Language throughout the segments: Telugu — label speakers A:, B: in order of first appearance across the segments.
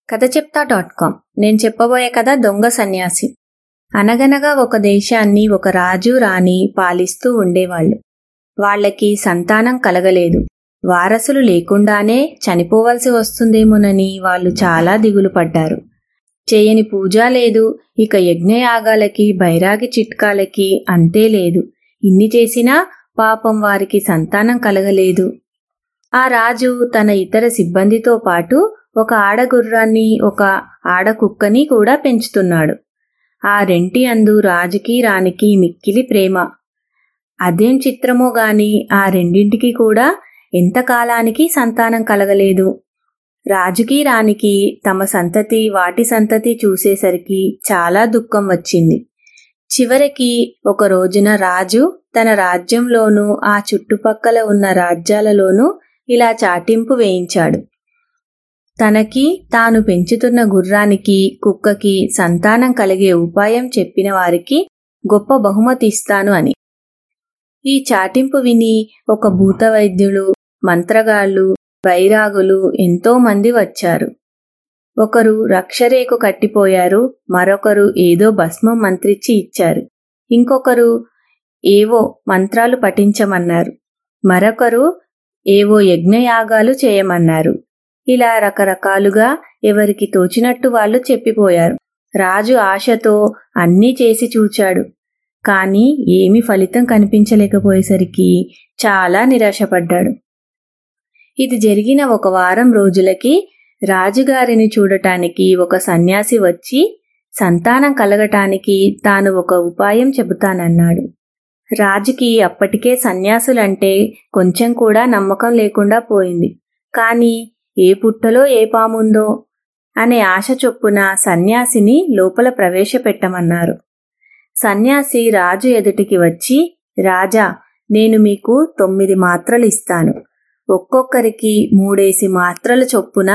A: కథ చెప్తా డాట్ కామ్ నేను చెప్పబోయే కథ దొంగ సన్యాసి అనగనగా ఒక దేశాన్ని ఒక రాజు రాణి పాలిస్తూ ఉండేవాళ్ళు వాళ్ళకి సంతానం కలగలేదు వారసులు లేకుండానే చనిపోవలసి వస్తుందేమోనని వాళ్ళు చాలా దిగులు పడ్డారు చేయని పూజ లేదు ఇక యజ్ఞయాగాలకి బైరాగి చిట్కాలకి అంతే లేదు ఇన్ని చేసినా పాపం వారికి సంతానం కలగలేదు ఆ రాజు తన ఇతర సిబ్బందితో పాటు ఒక ఆడగుర్రాన్ని ఒక ఆడకుక్కని కూడా పెంచుతున్నాడు ఆ రెంటి అందు రాజుకి రాణికి మిక్కిలి ప్రేమ అదేం చిత్రమో గాని ఆ రెండింటికి కూడా ఎంతకాలానికి సంతానం కలగలేదు రాజుకి రాణికి తమ సంతతి వాటి సంతతి చూసేసరికి చాలా దుఃఖం వచ్చింది చివరికి ఒక రోజున రాజు తన రాజ్యంలోనూ ఆ చుట్టుపక్కల ఉన్న రాజ్యాలలోనూ ఇలా చాటింపు వేయించాడు తనకి తాను పెంచుతున్న గుర్రానికి కుక్కకి సంతానం కలిగే ఉపాయం చెప్పిన వారికి గొప్ప బహుమతి ఇస్తాను అని ఈ చాటింపు విని ఒక భూత వైద్యులు మంత్రగాళ్ళు బైరాగులు ఎంతో మంది వచ్చారు ఒకరు రక్షరేకు కట్టిపోయారు మరొకరు ఏదో భస్మం మంత్రిచ్చి ఇచ్చారు ఇంకొకరు ఏవో మంత్రాలు పఠించమన్నారు మరొకరు ఏవో యజ్ఞయాగాలు చేయమన్నారు ఇలా రకరకాలుగా ఎవరికి తోచినట్టు వాళ్ళు చెప్పిపోయారు రాజు ఆశతో అన్నీ చేసి చూచాడు కాని ఏమీ ఫలితం కనిపించలేకపోయేసరికి చాలా నిరాశపడ్డాడు ఇది జరిగిన ఒక వారం రోజులకి రాజుగారిని చూడటానికి ఒక సన్యాసి వచ్చి సంతానం కలగటానికి తాను ఒక ఉపాయం చెబుతానన్నాడు రాజుకి అప్పటికే సన్యాసులంటే కొంచెం కూడా నమ్మకం లేకుండా పోయింది కాని ఏ పుట్టలో ఏ పాముందో అనే ఆశ చొప్పున సన్యాసిని లోపల ప్రవేశపెట్టమన్నారు సన్యాసి రాజు ఎదుటికి వచ్చి రాజా నేను మీకు తొమ్మిది మాత్రలు ఇస్తాను ఒక్కొక్కరికి మూడేసి మాత్రల చొప్పున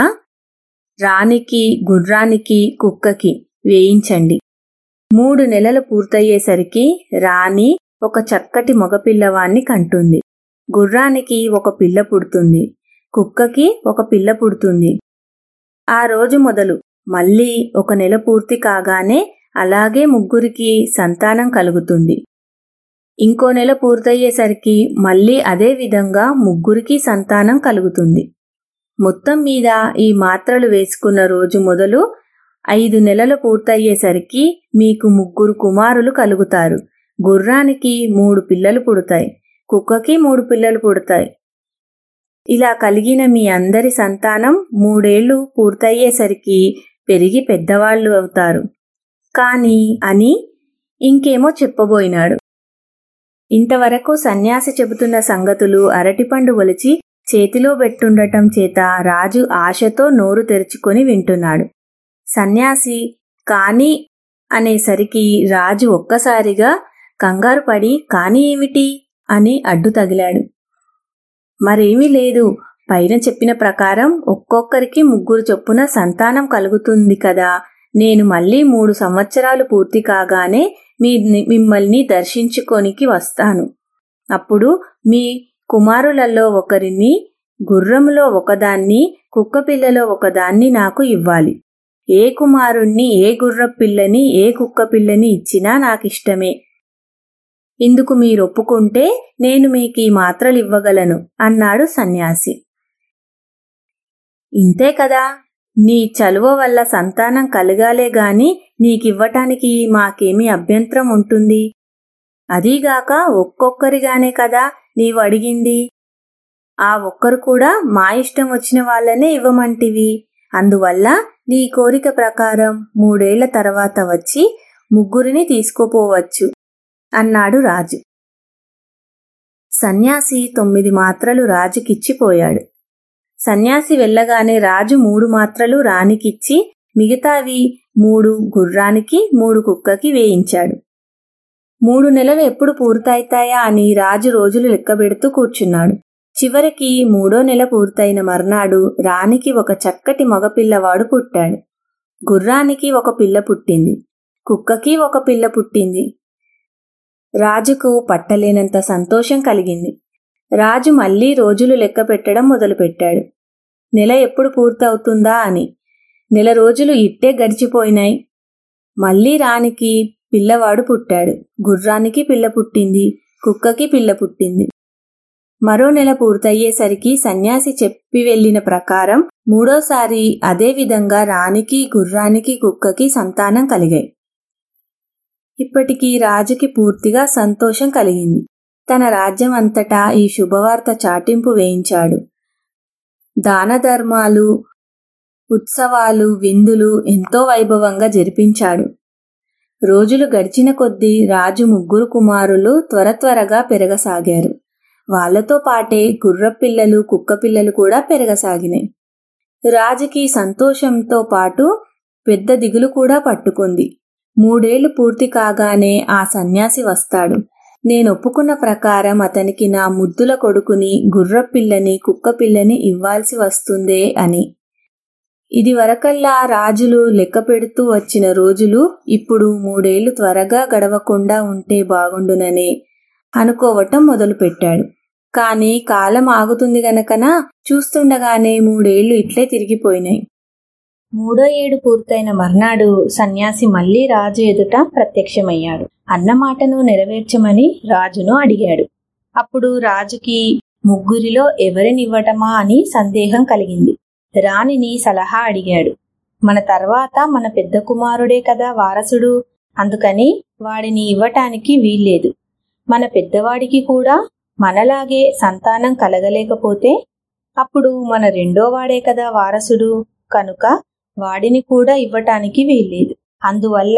A: రాణికి గుర్రానికి కుక్కకి వేయించండి మూడు నెలలు పూర్తయ్యేసరికి రాణి ఒక చక్కటి మగపిల్లవాణ్ణి కంటుంది గుర్రానికి ఒక పిల్ల పుడుతుంది కుక్కకి ఒక పిల్ల పుడుతుంది ఆ రోజు మొదలు మళ్ళీ ఒక నెల పూర్తి కాగానే అలాగే ముగ్గురికి సంతానం కలుగుతుంది ఇంకో నెల పూర్తయ్యేసరికి మళ్ళీ అదే విధంగా ముగ్గురికి సంతానం కలుగుతుంది మొత్తం మీద ఈ మాత్రలు వేసుకున్న రోజు మొదలు ఐదు నెలలు పూర్తయ్యేసరికి మీకు ముగ్గురు కుమారులు కలుగుతారు గుర్రానికి మూడు పిల్లలు పుడతాయి కుక్కకి మూడు పిల్లలు పుడతాయి ఇలా కలిగిన మీ అందరి సంతానం మూడేళ్లు పూర్తయ్యేసరికి పెరిగి పెద్దవాళ్లు అవుతారు కాని అని ఇంకేమో చెప్పబోయినాడు ఇంతవరకు సన్యాసి చెబుతున్న సంగతులు అరటిపండు ఒలిచి చేతిలో పెట్టుండటం చేత రాజు ఆశతో నోరు తెరుచుకొని వింటున్నాడు సన్యాసి కాని అనేసరికి రాజు ఒక్కసారిగా కంగారు పడి కాని ఏమిటి అని అడ్డు తగిలాడు మరేమీ లేదు పైన చెప్పిన ప్రకారం ఒక్కొక్కరికి ముగ్గురు చొప్పున సంతానం కలుగుతుంది కదా నేను మళ్ళీ మూడు సంవత్సరాలు పూర్తి కాగానే మీ మిమ్మల్ని దర్శించుకోనికి వస్తాను అప్పుడు మీ కుమారులలో ఒకరిని గుర్రములో ఒకదాన్ని కుక్కపిల్లలో ఒకదాన్ని నాకు ఇవ్వాలి ఏ కుమారుణ్ణి ఏ గుర్ర పిల్లని ఏ కుక్క పిల్లని ఇచ్చినా నాకిష్టమే ఇందుకు మీరు ఒప్పుకుంటే నేను మీకు ఈ మాత్రలు ఇవ్వగలను అన్నాడు సన్యాసి ఇంతే కదా నీ చలువ వల్ల సంతానం కలగాలే గాని నీకివ్వటానికి మాకేమీ అభ్యంతరం ఉంటుంది అదీగాక ఒక్కొక్కరిగానే కదా నీవు అడిగింది ఆ ఒక్కరు కూడా మా ఇష్టం వచ్చిన వాళ్ళనే ఇవ్వమంటివి అందువల్ల నీ కోరిక ప్రకారం మూడేళ్ల తర్వాత వచ్చి ముగ్గురిని తీసుకుపోవచ్చు అన్నాడు రాజు సన్యాసి తొమ్మిది మాత్రలు రాజుకిచ్చిపోయాడు సన్యాసి వెళ్ళగానే రాజు మూడు మాత్రలు రాణికిచ్చి మిగతావి మూడు గుర్రానికి మూడు కుక్కకి వేయించాడు మూడు నెలలు ఎప్పుడు పూర్తయితాయా అని రాజు రోజులు లెక్కబెడుతూ కూర్చున్నాడు చివరికి మూడో నెల పూర్తయిన మర్నాడు రాణికి ఒక చక్కటి మగపిల్లవాడు పుట్టాడు గుర్రానికి ఒక పిల్ల పుట్టింది కుక్కకి ఒక పిల్ల పుట్టింది రాజుకు పట్టలేనంత సంతోషం కలిగింది రాజు మళ్లీ రోజులు లెక్క పెట్టడం మొదలుపెట్టాడు నెల ఎప్పుడు పూర్తవుతుందా అని నెల రోజులు ఇట్టే గడిచిపోయినాయి మళ్ళీ రానికి పిల్లవాడు పుట్టాడు గుర్రానికి పిల్ల పుట్టింది కుక్కకి పిల్ల పుట్టింది మరో నెల పూర్తయ్యేసరికి సన్యాసి చెప్పి వెళ్లిన ప్రకారం మూడోసారి అదే విధంగా రానికి గుర్రానికి కుక్కకి సంతానం కలిగాయి ఇప్పటికీ రాజుకి పూర్తిగా సంతోషం కలిగింది తన రాజ్యం అంతటా ఈ శుభవార్త చాటింపు వేయించాడు దాన ధర్మాలు ఉత్సవాలు విందులు ఎంతో వైభవంగా జరిపించాడు రోజులు గడిచిన కొద్దీ రాజు ముగ్గురు కుమారులు త్వర త్వరగా పెరగసాగారు వాళ్లతో పాటే గుర్రపిల్లలు కుక్కపిల్లలు కూడా పెరగసాగినాయి రాజుకి సంతోషంతో పాటు పెద్ద దిగులు కూడా పట్టుకుంది మూడేళ్లు పూర్తి కాగానే ఆ సన్యాసి వస్తాడు నేను ఒప్పుకున్న ప్రకారం అతనికి నా ముద్దుల కొడుకుని గుర్రపిల్లని కుక్కపిల్లని ఇవ్వాల్సి వస్తుందే అని ఇది వరకల్లా రాజులు లెక్క పెడుతూ వచ్చిన రోజులు ఇప్పుడు మూడేళ్లు త్వరగా గడవకుండా ఉంటే బాగుండునని అనుకోవటం మొదలుపెట్టాడు కాని కాలం ఆగుతుంది గనకన చూస్తుండగానే మూడేళ్లు ఇట్లే తిరిగిపోయినాయి మూడో ఏడు పూర్తయిన మర్నాడు సన్యాసి మళ్లీ రాజు ఎదుట ప్రత్యక్షమయ్యాడు అన్నమాటను నెరవేర్చమని రాజును అడిగాడు అప్పుడు రాజుకి ముగ్గురిలో ఎవరినివ్వటమా అని సందేహం కలిగింది రాణిని సలహా అడిగాడు మన తర్వాత మన పెద్ద కుమారుడే కదా వారసుడు అందుకని వాడిని ఇవ్వటానికి వీల్లేదు మన పెద్దవాడికి కూడా మనలాగే సంతానం కలగలేకపోతే అప్పుడు మన రెండో వాడే కదా వారసుడు కనుక వాడిని కూడా ఇవ్వటానికి వీల్లేదు అందువల్ల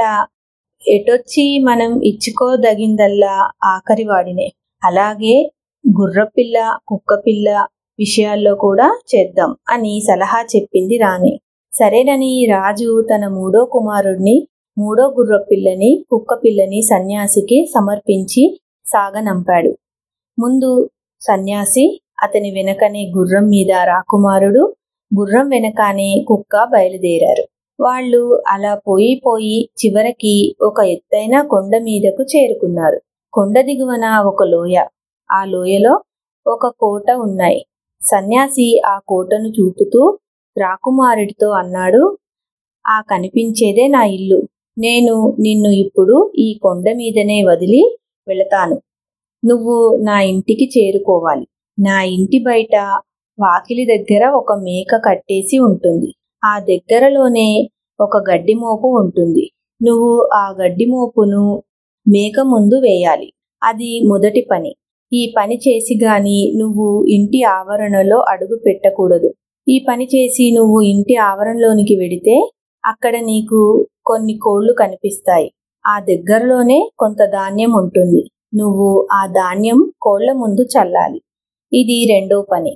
A: ఎటొచ్చి మనం ఇచ్చుకోదగిందల్లా ఆఖరి వాడినే అలాగే గుర్రపిల్ల కుక్కపిల్ల విషయాల్లో కూడా చేద్దాం అని సలహా చెప్పింది రాణి సరేనని రాజు తన మూడో కుమారుడిని మూడో గుర్రపిల్లని కుక్కపిల్లని సన్యాసికి సమర్పించి సాగనంపాడు ముందు సన్యాసి అతని వెనకనే గుర్రం మీద రాకుమారుడు గుర్రం వెనకానే కుక్క బయలుదేరారు వాళ్ళు అలా పోయి పోయి చివరికి ఒక ఎత్తైన కొండ మీదకు చేరుకున్నారు కొండ దిగువన ఒక లోయ ఆ లోయలో ఒక కోట ఉన్నాయి సన్యాసి ఆ కోటను చూపుతూ రాకుమారుడితో అన్నాడు ఆ కనిపించేదే నా ఇల్లు నేను నిన్ను ఇప్పుడు ఈ కొండ మీదనే వదిలి వెళతాను నువ్వు నా ఇంటికి చేరుకోవాలి నా ఇంటి బయట వాకిలి దగ్గర ఒక మేక కట్టేసి ఉంటుంది ఆ దగ్గరలోనే ఒక గడ్డి మోపు ఉంటుంది నువ్వు ఆ గడ్డి మోపును మేక ముందు వేయాలి అది మొదటి పని ఈ పని చేసి గాని నువ్వు ఇంటి ఆవరణలో అడుగు పెట్టకూడదు ఈ పని చేసి నువ్వు ఇంటి ఆవరణలోనికి వెడితే అక్కడ నీకు కొన్ని కోళ్లు కనిపిస్తాయి ఆ దగ్గరలోనే కొంత ధాన్యం ఉంటుంది నువ్వు ఆ ధాన్యం కోళ్ల ముందు చల్లాలి ఇది రెండో పని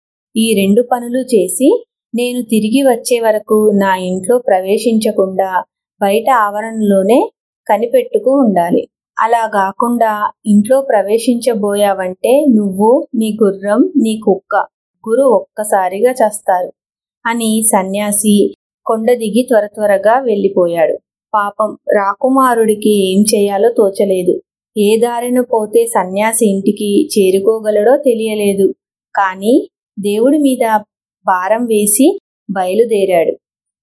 A: ఈ రెండు పనులు చేసి నేను తిరిగి వచ్చే వరకు నా ఇంట్లో ప్రవేశించకుండా బయట ఆవరణలోనే కనిపెట్టుకు ఉండాలి అలా కాకుండా ఇంట్లో ప్రవేశించబోయావంటే నువ్వు నీ గుర్రం నీ కుక్క గురు ఒక్కసారిగా చస్తారు అని సన్యాసి కొండ దిగి త్వర త్వరగా వెళ్ళిపోయాడు పాపం రాకుమారుడికి ఏం చేయాలో తోచలేదు ఏ దారిన పోతే సన్యాసి ఇంటికి చేరుకోగలడో తెలియలేదు కాని దేవుడి మీద భారం వేసి బయలుదేరాడు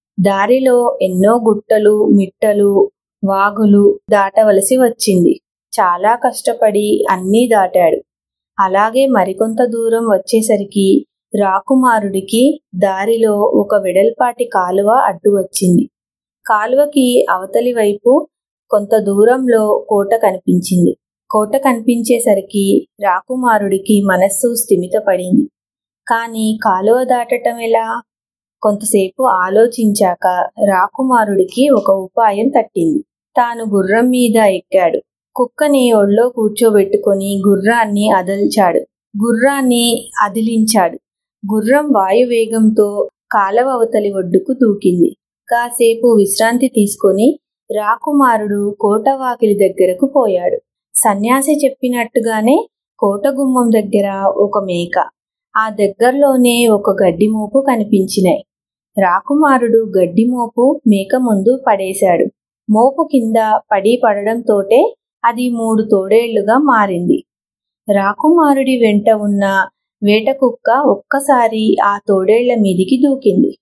A: దారిలో ఎన్నో గుట్టలు మిట్టలు వాగులు దాటవలసి వచ్చింది చాలా కష్టపడి అన్నీ దాటాడు అలాగే మరికొంత దూరం వచ్చేసరికి రాకుమారుడికి దారిలో ఒక వెడల్పాటి కాలువ అడ్డు వచ్చింది కాలువకి అవతలి వైపు కొంత దూరంలో కోట కనిపించింది కోట కనిపించేసరికి రాకుమారుడికి మనస్సు స్థిమితపడింది కాని కాలువ దాటటం ఎలా కొంతసేపు ఆలోచించాక రాకుమారుడికి ఒక ఉపాయం తట్టింది తాను గుర్రం మీద ఎక్కాడు కుక్కని ఒళ్ళో కూర్చోబెట్టుకుని గుర్రాన్ని అదల్చాడు గుర్రాన్ని అదిలించాడు గుర్రం వాయువేగంతో కాలవ అవతలి ఒడ్డుకు దూకింది కాసేపు విశ్రాంతి తీసుకొని రాకుమారుడు కోటవాకిలి దగ్గరకు పోయాడు సన్యాసి చెప్పినట్టుగానే కోట గుమ్మం దగ్గర ఒక మేక ఆ దగ్గరలోనే ఒక గడ్డి మోపు కనిపించినాయి రాకుమారుడు గడ్డి మోపు మేక ముందు పడేశాడు మోపు కింద పడి పడడంతోటే అది మూడు తోడేళ్లుగా మారింది రాకుమారుడి వెంట ఉన్న వేటకుక్క ఒక్కసారి ఆ తోడేళ్ల మీదికి దూకింది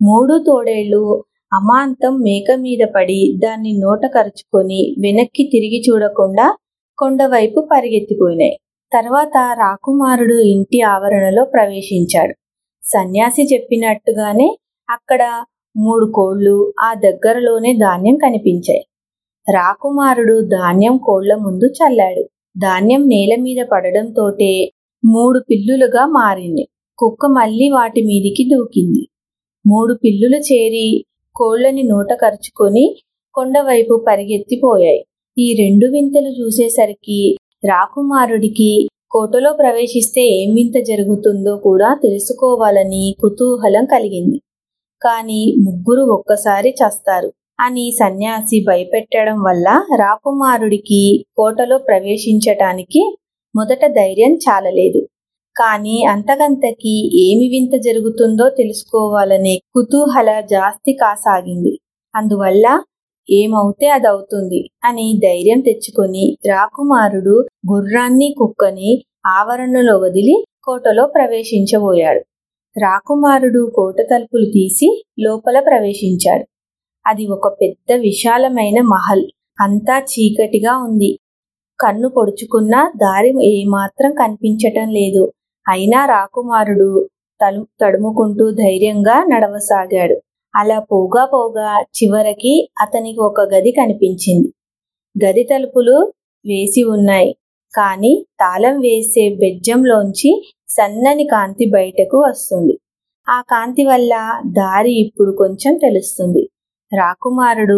A: మూడు తోడేళ్లు అమాంతం మేక మీద పడి దాన్ని నోట కరుచుకొని వెనక్కి తిరిగి చూడకుండా కొండవైపు పరిగెత్తిపోయినాయి తర్వాత రాకుమారుడు ఇంటి ఆవరణలో ప్రవేశించాడు సన్యాసి చెప్పినట్టుగానే అక్కడ మూడు కోళ్లు ఆ దగ్గరలోనే ధాన్యం కనిపించాయి రాకుమారుడు ధాన్యం కోళ్ల ముందు చల్లాడు ధాన్యం నేల మీద పడడంతోటే మూడు పిల్లులుగా మారింది కుక్క మళ్ళీ వాటి మీదికి దూకింది మూడు పిల్లులు చేరి కోళ్లని నోట కరుచుకొని కొండవైపు పరిగెత్తిపోయాయి ఈ రెండు వింతలు చూసేసరికి రాకుమారుడికి కోటలో ప్రవేశిస్తే ఏం వింత జరుగుతుందో కూడా తెలుసుకోవాలని కుతూహలం కలిగింది కాని ముగ్గురు ఒక్కసారి చస్తారు అని సన్యాసి భయపెట్టడం వల్ల రాకుమారుడికి కోటలో ప్రవేశించటానికి మొదట ధైర్యం చాలలేదు కాని అంతకంతకి ఏమి వింత జరుగుతుందో తెలుసుకోవాలనే కుతూహల జాస్తి కాసాగింది అందువల్ల ఏమవుతే అదవుతుంది అని ధైర్యం తెచ్చుకొని రాకుమారుడు గుర్రాన్ని కుక్కని ఆవరణలో వదిలి కోటలో ప్రవేశించబోయాడు రాకుమారుడు కోట తలుపులు తీసి లోపల ప్రవేశించాడు అది ఒక పెద్ద విశాలమైన మహల్ అంతా చీకటిగా ఉంది కన్ను పొడుచుకున్నా దారి ఏమాత్రం కనిపించటం లేదు అయినా రాకుమారుడు తలు తడుముకుంటూ ధైర్యంగా నడవసాగాడు అలా పోగా పోగా చివరికి అతనికి ఒక గది కనిపించింది గది తలుపులు వేసి ఉన్నాయి కాని తాళం వేసే బెజ్జంలోంచి సన్నని కాంతి బయటకు వస్తుంది ఆ కాంతి వల్ల దారి ఇప్పుడు కొంచెం తెలుస్తుంది రాకుమారుడు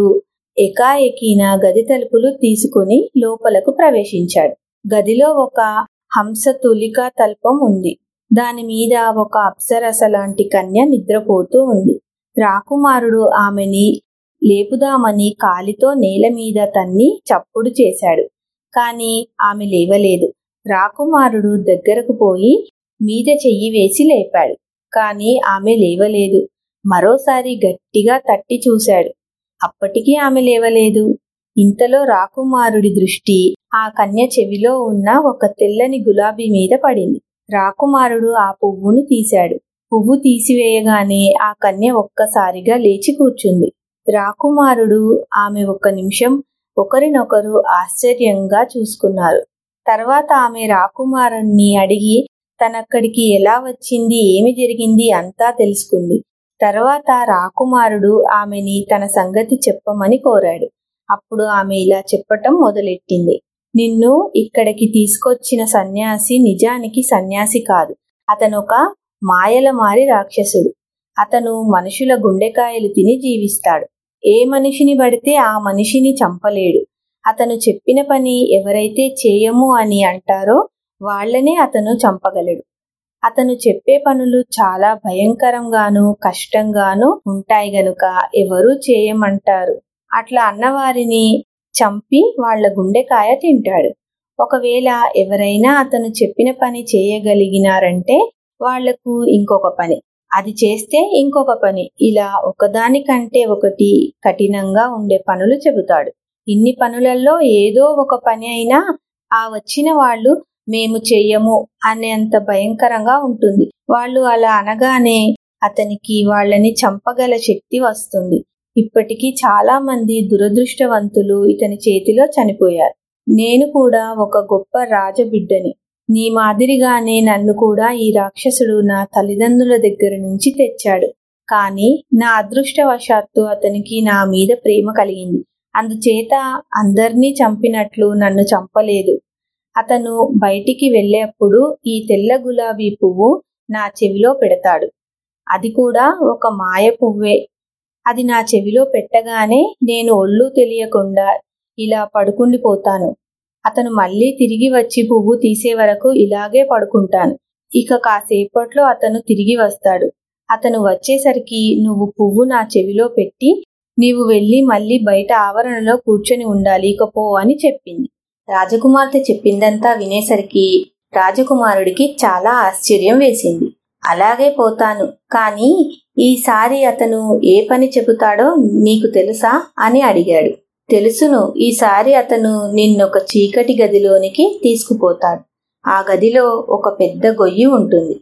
A: ఎకాఎకిన గది తలుపులు తీసుకుని లోపలకు ప్రవేశించాడు గదిలో ఒక హంస తులికా తల్పం ఉంది దాని మీద ఒక అప్సరస లాంటి కన్య నిద్రపోతూ ఉంది రాకుమారుడు ఆమెని లేపుదామని కాలితో నేల మీద తన్ని చప్పుడు చేశాడు కాని ఆమె లేవలేదు రాకుమారుడు దగ్గరకు పోయి మీద చెయ్యి వేసి లేపాడు కాని ఆమె లేవలేదు మరోసారి గట్టిగా తట్టి చూశాడు అప్పటికీ ఆమె లేవలేదు ఇంతలో రాకుమారుడి దృష్టి ఆ కన్య చెవిలో ఉన్న ఒక తెల్లని గులాబీ మీద పడింది రాకుమారుడు ఆ పువ్వును తీశాడు పువ్వు తీసివేయగానే ఆ కన్య ఒక్కసారిగా లేచి కూర్చుంది రాకుమారుడు ఆమె ఒక్క నిమిషం ఒకరినొకరు ఆశ్చర్యంగా చూసుకున్నారు తర్వాత ఆమె రాకుమారుణ్ణి అడిగి తనక్కడికి ఎలా వచ్చింది ఏమి జరిగింది అంతా తెలుసుకుంది తర్వాత రాకుమారుడు ఆమెని తన సంగతి చెప్పమని కోరాడు అప్పుడు ఆమె ఇలా చెప్పటం మొదలెట్టింది నిన్ను ఇక్కడికి తీసుకొచ్చిన సన్యాసి నిజానికి సన్యాసి కాదు అతనొక మాయల మారి రాక్షసుడు అతను మనుషుల గుండెకాయలు తిని జీవిస్తాడు ఏ మనిషిని పడితే ఆ మనిషిని చంపలేడు అతను చెప్పిన పని ఎవరైతే చేయము అని అంటారో వాళ్లనే అతను చంపగలడు అతను చెప్పే పనులు చాలా భయంకరంగాను కష్టంగాను ఉంటాయి గనుక ఎవరూ చేయమంటారు అట్లా అన్నవారిని చంపి వాళ్ల గుండెకాయ తింటాడు ఒకవేళ ఎవరైనా అతను చెప్పిన పని చేయగలిగినారంటే వాళ్లకు ఇంకొక పని అది చేస్తే ఇంకొక పని ఇలా ఒకదానికంటే ఒకటి కఠినంగా ఉండే పనులు చెబుతాడు ఇన్ని పనులలో ఏదో ఒక పని అయినా ఆ వచ్చిన వాళ్ళు మేము చెయ్యము అనేంత భయంకరంగా ఉంటుంది వాళ్ళు అలా అనగానే అతనికి వాళ్ళని చంపగల శక్తి వస్తుంది ఇప్పటికీ చాలా మంది దురదృష్టవంతులు ఇతని చేతిలో చనిపోయారు నేను కూడా ఒక గొప్ప రాజబిడ్డని నీ మాదిరిగానే నన్ను కూడా ఈ రాక్షసుడు నా తల్లిదండ్రుల దగ్గర నుంచి తెచ్చాడు కానీ నా అదృష్టవశాత్తు అతనికి నా మీద ప్రేమ కలిగింది అందుచేత అందర్నీ చంపినట్లు నన్ను చంపలేదు అతను బయటికి వెళ్ళేప్పుడు ఈ తెల్ల గులాబీ పువ్వు నా చెవిలో పెడతాడు అది కూడా ఒక మాయ పువ్వే అది నా చెవిలో పెట్టగానే నేను ఒళ్ళు తెలియకుండా ఇలా పడుకుండిపోతాను అతను మళ్ళీ తిరిగి వచ్చి పువ్వు తీసే వరకు ఇలాగే పడుకుంటాను ఇక కాసేపట్లో అతను తిరిగి వస్తాడు అతను వచ్చేసరికి నువ్వు పువ్వు నా చెవిలో పెట్టి నీవు వెళ్ళి మళ్ళీ బయట ఆవరణలో కూర్చొని ఉండాలి ఇకపో అని చెప్పింది రాజకుమార్తె చెప్పిందంతా వినేసరికి రాజకుమారుడికి చాలా ఆశ్చర్యం వేసింది అలాగే పోతాను కానీ ఈసారి అతను ఏ పని చెబుతాడో నీకు తెలుసా అని అడిగాడు తెలుసును ఈసారి అతను నిన్నొక చీకటి గదిలోనికి తీసుకుపోతాడు ఆ గదిలో ఒక పెద్ద గొయ్యి ఉంటుంది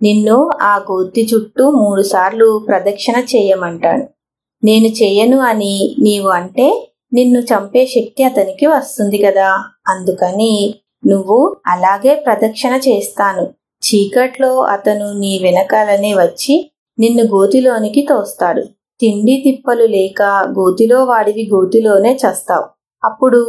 A: నిన్ను ఆ గోతి చుట్టూ మూడుసార్లు ప్రదక్షిణ చేయమంటాడు నేను చెయ్యను అని నీవు అంటే నిన్ను చంపే శక్తి అతనికి వస్తుంది కదా అందుకని నువ్వు అలాగే ప్రదక్షిణ చేస్తాను చీకట్లో అతను నీ వెనకాలనే వచ్చి నిన్ను గోతిలోనికి తోస్తాడు తిండి తిప్పలు లేక గోతిలో వాడివి గోతిలోనే చస్తావు అప్పుడు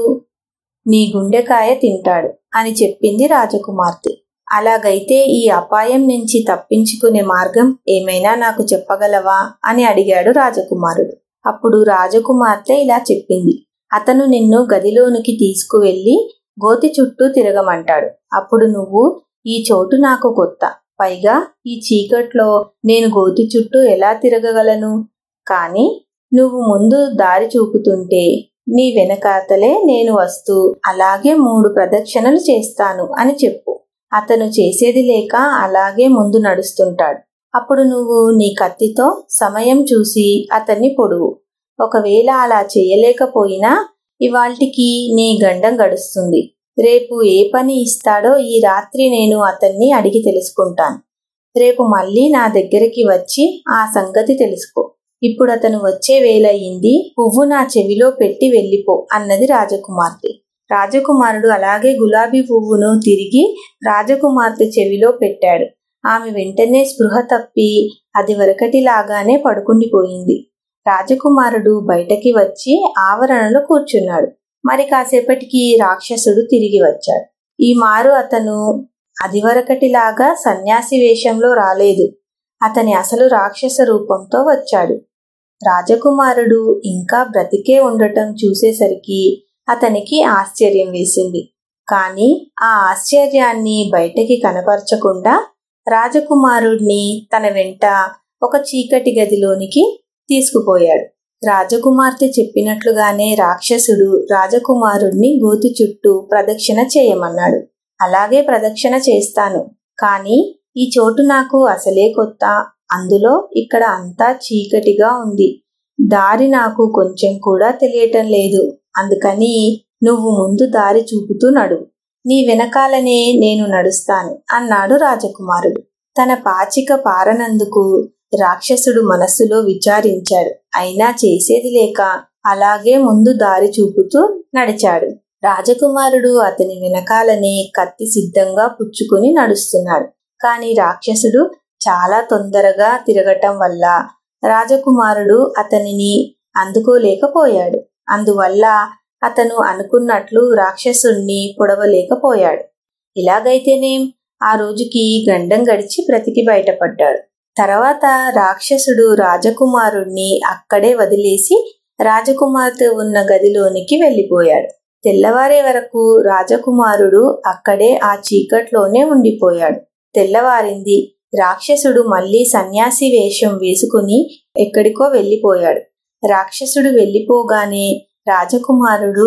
A: నీ గుండెకాయ తింటాడు అని చెప్పింది రాజకుమార్తె అలాగైతే ఈ అపాయం నుంచి తప్పించుకునే మార్గం ఏమైనా నాకు చెప్పగలవా అని అడిగాడు రాజకుమారుడు అప్పుడు రాజకుమార్తె ఇలా చెప్పింది అతను నిన్ను గదిలోనికి తీసుకువెళ్లి గోతి చుట్టూ తిరగమంటాడు అప్పుడు నువ్వు ఈ చోటు నాకు కొత్త పైగా ఈ చీకట్లో నేను గోతి చుట్టూ ఎలా తిరగగలను కాని నువ్వు ముందు దారి చూపుతుంటే నీ వెనకాతలే నేను వస్తూ అలాగే మూడు ప్రదక్షిణలు చేస్తాను అని చెప్పు అతను చేసేది లేక అలాగే ముందు నడుస్తుంటాడు అప్పుడు నువ్వు నీ కత్తితో సమయం చూసి అతన్ని పొడువు ఒకవేళ అలా చేయలేకపోయినా ఇవాల్టికి నీ గండం గడుస్తుంది రేపు ఏ పని ఇస్తాడో ఈ రాత్రి నేను అతన్ని అడిగి తెలుసుకుంటాను రేపు మళ్ళీ నా దగ్గరికి వచ్చి ఆ సంగతి తెలుసుకో ఇప్పుడు అతను వచ్చే వేలయ్యింది పువ్వు నా చెవిలో పెట్టి వెళ్ళిపో అన్నది రాజకుమార్తె రాజకుమారుడు అలాగే గులాబీ పువ్వును తిరిగి రాజకుమార్తె చెవిలో పెట్టాడు ఆమె వెంటనే స్పృహ తప్పి అది వరకటిలాగానే పడుకుండిపోయింది రాజకుమారుడు బయటకి వచ్చి ఆవరణలో కూర్చున్నాడు మరి కాసేపటికి రాక్షసుడు తిరిగి వచ్చాడు ఈ మారు అతను అదివరకటిలాగా సన్యాసి వేషంలో రాలేదు అతని అసలు రాక్షస రూపంతో వచ్చాడు రాజకుమారుడు ఇంకా బ్రతికే ఉండటం చూసేసరికి అతనికి ఆశ్చర్యం వేసింది కాని ఆ ఆశ్చర్యాన్ని బయటకి కనపరచకుండా రాజకుమారుడిని తన వెంట ఒక చీకటి గదిలోనికి తీసుకుపోయాడు రాజకుమార్తె చెప్పినట్లుగానే రాక్షసుడు రాజకుమారుణ్ణి గోతి చుట్టూ ప్రదక్షిణ చేయమన్నాడు అలాగే ప్రదక్షిణ చేస్తాను కాని ఈ చోటు నాకు అసలే కొత్త అందులో ఇక్కడ అంతా చీకటిగా ఉంది దారి నాకు కొంచెం కూడా తెలియటం లేదు అందుకని నువ్వు ముందు దారి చూపుతూ నడువు నీ వెనకాలనే నేను నడుస్తాను అన్నాడు రాజకుమారుడు తన పాచిక పారనందుకు రాక్షసుడు మనస్సులో విచారించాడు అయినా చేసేది లేక అలాగే ముందు దారి చూపుతూ నడిచాడు రాజకుమారుడు అతని వెనకాలనే కత్తి సిద్ధంగా పుచ్చుకుని నడుస్తున్నాడు కాని రాక్షసుడు చాలా తొందరగా తిరగటం వల్ల రాజకుమారుడు అతనిని అందుకోలేకపోయాడు అందువల్ల అతను అనుకున్నట్లు రాక్షసుణ్ణి పొడవలేకపోయాడు ఇలాగైతేనేం ఆ రోజుకి గండం గడిచి బ్రతికి బయటపడ్డాడు తర్వాత రాక్షసుడు రాజకుమారుణ్ణి అక్కడే వదిలేసి రాజకుమార్తె ఉన్న గదిలోనికి వెళ్ళిపోయాడు తెల్లవారే వరకు రాజకుమారుడు అక్కడే ఆ చీకట్లోనే ఉండిపోయాడు తెల్లవారింది రాక్షసుడు మళ్ళీ సన్యాసి వేషం వేసుకుని ఎక్కడికో వెళ్ళిపోయాడు రాక్షసుడు వెళ్ళిపోగానే రాజకుమారుడు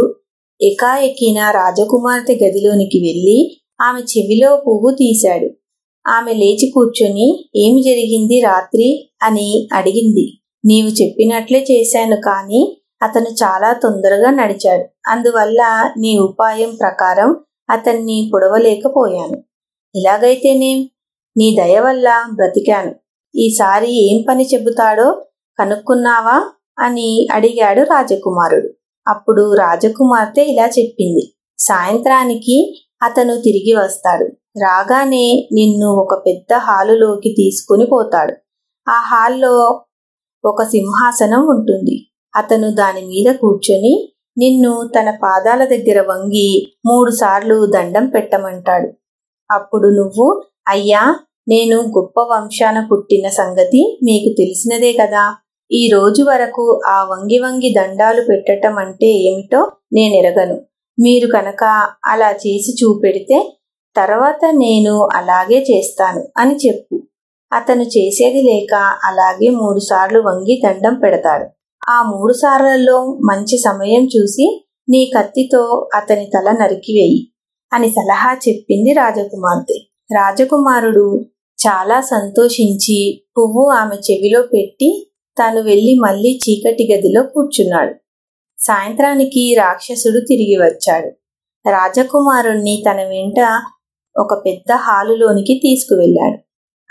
A: ఎకాఎకిన రాజకుమార్తె గదిలోనికి వెళ్ళి ఆమె చెవిలో పువ్వు తీశాడు ఆమె లేచి కూర్చొని ఏమి జరిగింది రాత్రి అని అడిగింది నీవు చెప్పినట్లే చేశాను కాని అతను చాలా తొందరగా నడిచాడు అందువల్ల నీ ఉపాయం ప్రకారం అతన్ని పొడవలేకపోయాను ఇలాగైతేనేం నీ దయ వల్ల బ్రతికాను ఈసారి ఏం పని చెబుతాడో కనుక్కున్నావా అని అడిగాడు రాజకుమారుడు అప్పుడు రాజకుమార్తె ఇలా చెప్పింది సాయంత్రానికి అతను తిరిగి వస్తాడు రాగానే నిన్ను ఒక పెద్ద హాలులోకి తీసుకుని పోతాడు ఆ హాల్లో ఒక సింహాసనం ఉంటుంది అతను దాని మీద కూర్చొని నిన్ను తన పాదాల దగ్గర వంగి మూడు సార్లు దండం పెట్టమంటాడు అప్పుడు నువ్వు అయ్యా నేను గొప్ప వంశాన పుట్టిన సంగతి మీకు తెలిసినదే కదా ఈ రోజు వరకు ఆ వంగి వంగి దండాలు పెట్టటం అంటే ఏమిటో నేనెరగను మీరు కనుక అలా చేసి చూపెడితే తర్వాత నేను అలాగే చేస్తాను అని చెప్పు అతను చేసేది లేక అలాగే మూడుసార్లు వంగి దండం పెడతాడు ఆ మూడు సార్లలో మంచి సమయం చూసి నీ కత్తితో అతని తల నరికివేయి అని సలహా చెప్పింది రాజకుమార్తె రాజకుమారుడు చాలా సంతోషించి పువ్వు ఆమె చెవిలో పెట్టి తాను వెళ్లి మళ్లీ చీకటి గదిలో కూర్చున్నాడు సాయంత్రానికి రాక్షసుడు తిరిగి వచ్చాడు రాజకుమారుణ్ణి తన వెంట ఒక పెద్ద హాలులోనికి తీసుకువెళ్ళాడు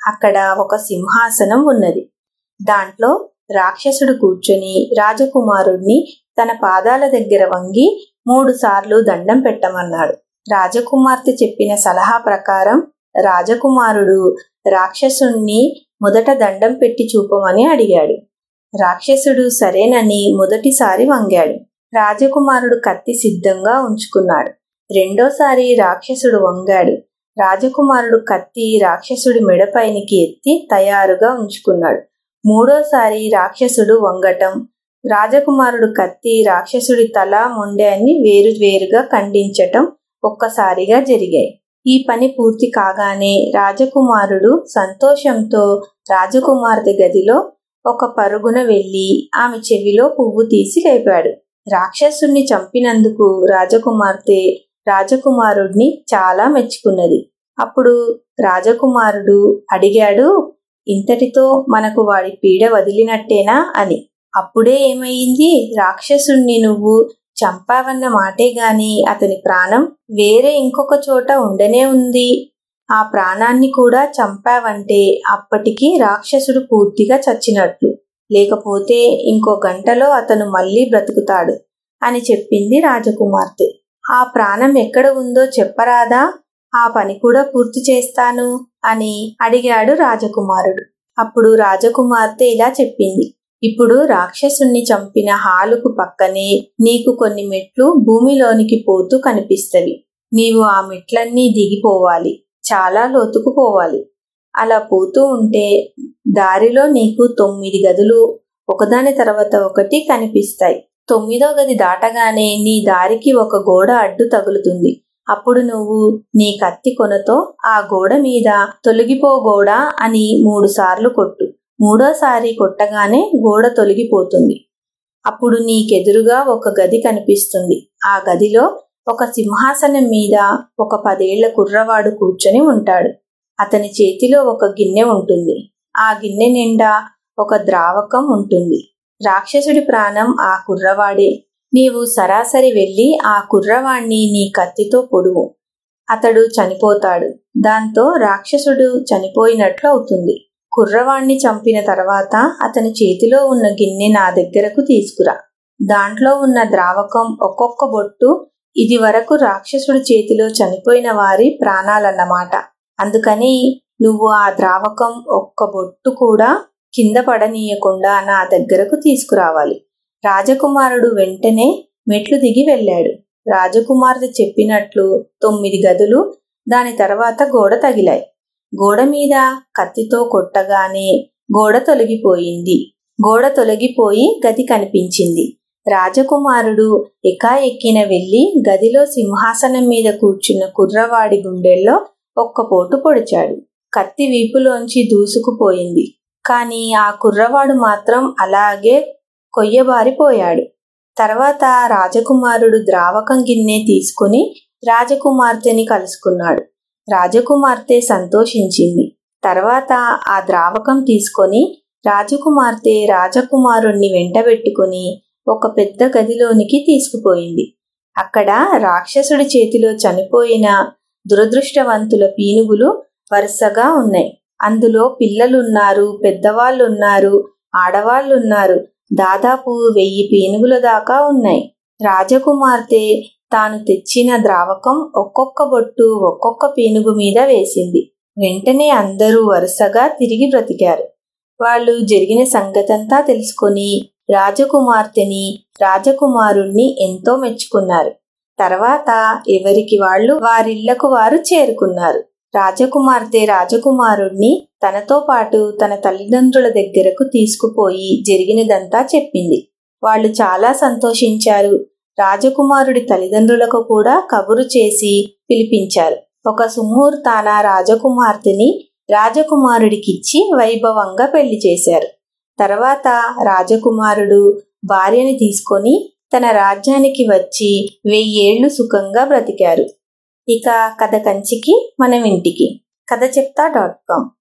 A: అక్కడ ఒక సింహాసనం ఉన్నది దాంట్లో రాక్షసుడు కూర్చొని రాజకుమారుణ్ణి తన పాదాల దగ్గర వంగి మూడు సార్లు దండం పెట్టమన్నాడు రాజకుమార్తె చెప్పిన సలహా ప్రకారం రాజకుమారుడు రాక్షసుణ్ణి మొదట దండం పెట్టి చూపమని అడిగాడు రాక్షసుడు సరేనని మొదటిసారి వంగాడు రాజకుమారుడు కత్తి సిద్ధంగా ఉంచుకున్నాడు రెండోసారి రాక్షసుడు వంగాడు రాజకుమారుడు కత్తి రాక్షసుడి మెడపైనికి ఎత్తి తయారుగా ఉంచుకున్నాడు మూడోసారి రాక్షసుడు వంగటం రాజకుమారుడు కత్తి రాక్షసుడి తల మొండెని వేరు వేరుగా ఖండించటం ఒక్కసారిగా జరిగాయి ఈ పని పూర్తి కాగానే రాజకుమారుడు సంతోషంతో రాజకుమార్తె గదిలో ఒక పరుగున వెళ్లి ఆమె చెవిలో పువ్వు తీసి లేపాడు రాక్షసుణ్ణి చంపినందుకు రాజకుమార్తె రాజకుమారుడిని చాలా మెచ్చుకున్నది అప్పుడు రాజకుమారుడు అడిగాడు ఇంతటితో మనకు వాడి పీడ వదిలినట్టేనా అని అప్పుడే ఏమయ్యింది రాక్షసుణ్ణి నువ్వు చంపావన్న మాటే గాని అతని ప్రాణం వేరే ఇంకొక చోట ఉండనే ఉంది ఆ ప్రాణాన్ని కూడా చంపావంటే అప్పటికి రాక్షసుడు పూర్తిగా చచ్చినట్లు లేకపోతే ఇంకో గంటలో అతను మళ్ళీ బ్రతుకుతాడు అని చెప్పింది రాజకుమార్తె ఆ ప్రాణం ఎక్కడ ఉందో చెప్పరాదా ఆ పని కూడా పూర్తి చేస్తాను అని అడిగాడు రాజకుమారుడు అప్పుడు రాజకుమార్తె ఇలా చెప్పింది ఇప్పుడు రాక్షసుణ్ణి చంపిన హాలుకు పక్కనే నీకు కొన్ని మెట్లు భూమిలోనికి పోతూ కనిపిస్తవి నీవు ఆ మెట్లన్నీ దిగిపోవాలి చాలా లోతుకు పోవాలి అలా పోతూ ఉంటే దారిలో నీకు తొమ్మిది గదులు ఒకదాని తర్వాత ఒకటి కనిపిస్తాయి తొమ్మిదో గది దాటగానే నీ దారికి ఒక గోడ అడ్డు తగులుతుంది అప్పుడు నువ్వు నీ కత్తి కొనతో ఆ గోడ మీద తొలగిపో గోడ అని మూడు సార్లు కొట్టు మూడోసారి కొట్టగానే గోడ తొలగిపోతుంది అప్పుడు నీకెదురుగా ఒక గది కనిపిస్తుంది ఆ గదిలో ఒక సింహాసనం మీద ఒక పదేళ్ల కుర్రవాడు కూర్చొని ఉంటాడు అతని చేతిలో ఒక గిన్నె ఉంటుంది ఆ గిన్నె నిండా ఒక ద్రావకం ఉంటుంది రాక్షసుడి ప్రాణం ఆ కుర్రవాడే నీవు సరాసరి వెళ్ళి ఆ కుర్రవాణ్ణి నీ కత్తితో పొడువు అతడు చనిపోతాడు దాంతో రాక్షసుడు చనిపోయినట్లు అవుతుంది కుర్రవాణ్ణి చంపిన తర్వాత అతని చేతిలో ఉన్న గిన్నె నా దగ్గరకు తీసుకురా దాంట్లో ఉన్న ద్రావకం ఒక్కొక్క బొట్టు ఇది వరకు రాక్షసుడి చేతిలో చనిపోయిన వారి ప్రాణాలన్నమాట అందుకని నువ్వు ఆ ద్రావకం ఒక్క బొట్టు కూడా కింద పడనీయకుండా నా దగ్గరకు తీసుకురావాలి రాజకుమారుడు వెంటనే మెట్లు దిగి వెళ్ళాడు రాజకుమార్తె చెప్పినట్లు తొమ్మిది గదులు దాని తర్వాత గోడ తగిలాయి గోడ మీద కత్తితో కొట్టగానే గోడ తొలగిపోయింది గోడ తొలగిపోయి గది కనిపించింది రాజకుమారుడు ఎకాఎక్కిన వెళ్లి గదిలో సింహాసనం మీద కూర్చున్న కుర్రవాడి గుండెల్లో ఒక్క పోటు పొడిచాడు కత్తి వీపులోంచి దూసుకుపోయింది కాని ఆ కుర్రవాడు మాత్రం అలాగే కొయ్యబారిపోయాడు తర్వాత రాజకుమారుడు ద్రావకం గిన్నె తీసుకుని రాజకుమార్తెని కలుసుకున్నాడు రాజకుమార్తె సంతోషించింది తర్వాత ఆ ద్రావకం తీసుకొని రాజకుమార్తె రాజకుమారుణ్ణి వెంటబెట్టుకుని ఒక పెద్ద గదిలోనికి తీసుకుపోయింది అక్కడ రాక్షసుడి చేతిలో చనిపోయిన దురదృష్టవంతుల పీనుగులు వరుసగా ఉన్నాయి అందులో పిల్లలున్నారు పెద్దవాళ్ళున్నారు ఆడవాళ్లున్నారు దాదాపు వెయ్యి పీనుగుల దాకా ఉన్నాయి రాజకుమార్తె తాను తెచ్చిన ద్రావకం ఒక్కొక్క బొట్టు ఒక్కొక్క పీనుగు మీద వేసింది వెంటనే అందరూ వరుసగా తిరిగి బ్రతికారు వాళ్ళు జరిగిన సంగతంతా తెలుసుకొని రాజకుమార్తెని రాజకుమారుణ్ణి ఎంతో మెచ్చుకున్నారు తర్వాత ఎవరికి వాళ్ళు వారిళ్లకు వారు చేరుకున్నారు రాజకుమార్తె రాజకుమారుణ్ణి తనతో పాటు తన తల్లిదండ్రుల దగ్గరకు తీసుకుపోయి జరిగినదంతా చెప్పింది వాళ్ళు చాలా సంతోషించారు రాజకుమారుడి తల్లిదండ్రులకు కూడా కబురు చేసి పిలిపించారు ఒక సుముహూర్తాన రాజకుమార్తెని రాజకుమారుడికిచ్చి వైభవంగా పెళ్లి చేశారు తర్వాత రాజకుమారుడు భార్యని తీసుకొని తన రాజ్యానికి వచ్చి వెయ్యేళ్లు సుఖంగా బ్రతికారు ఇక కథ కంచికి మనం ఇంటికి కథ చెప్తా డాట్ కామ్